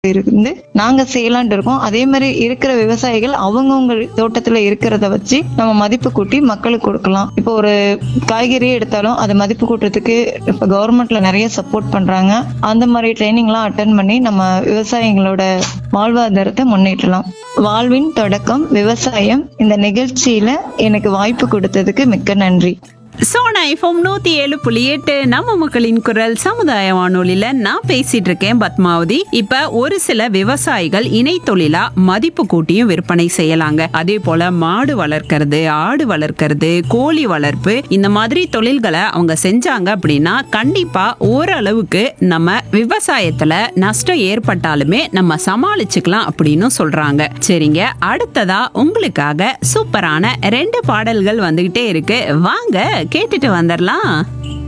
இருந்து நாங்க செய்யலாம்னு இருக்கோம் அதே மாதிரி இருக்கிற விவசாயிகள் அவங்கவுங்க தோட்டத்துல இருக்கிறத வச்சு நம்ம மதிப்பு கூட்டி மக்களுக்கு கொடுக்கலாம் இப்போ ஒரு காய்கறியே எடுத்தாலும் அதை மதிப்பு கூட்டுறதுக்கு இப்ப கவர்மெண்ட்ல நிறைய சப்போர்ட் பண்றாங்க அந்த மாதிரி ட்ரைனிங்லாம் அட்டன் பண்ணி நம்ம விவசாயிகளோட வாழ்வாதாரத்தை முன்னேற்றலாம் வாழ்வின் தொடக்கம் விவசாயம் இந்த நிகழ்ச்சியில எனக்கு வாய்ப்பு கொடுத்ததுக்கு மிக்க நன்றி சோனா எஃப்எம் நூத்தி ஏழு புள்ளி எட்டு நம்ம மக்களின் குரல் சமுதாய வானொலியில நான் பேசிட்டு இருக்கேன் பத்மாவதி இப்ப ஒரு சில விவசாயிகள் இணை தொழிலா மதிப்பு கூட்டியும் விற்பனை செய்யலாங்க அதே போல மாடு வளர்க்கறது ஆடு வளர்க்கறது கோழி வளர்ப்பு இந்த மாதிரி தொழில்களை அவங்க செஞ்சாங்க அப்படின்னா கண்டிப்பா ஓரளவுக்கு நம்ம விவசாயத்துல நஷ்டம் ஏற்பட்டாலுமே நம்ம சமாளிச்சுக்கலாம் அப்படின்னு சொல்றாங்க சரிங்க அடுத்ததா உங்களுக்காக சூப்பரான ரெண்டு பாடல்கள் வந்துகிட்டே இருக்கு வாங்க கேட்டுட்டு வந்துடலாம்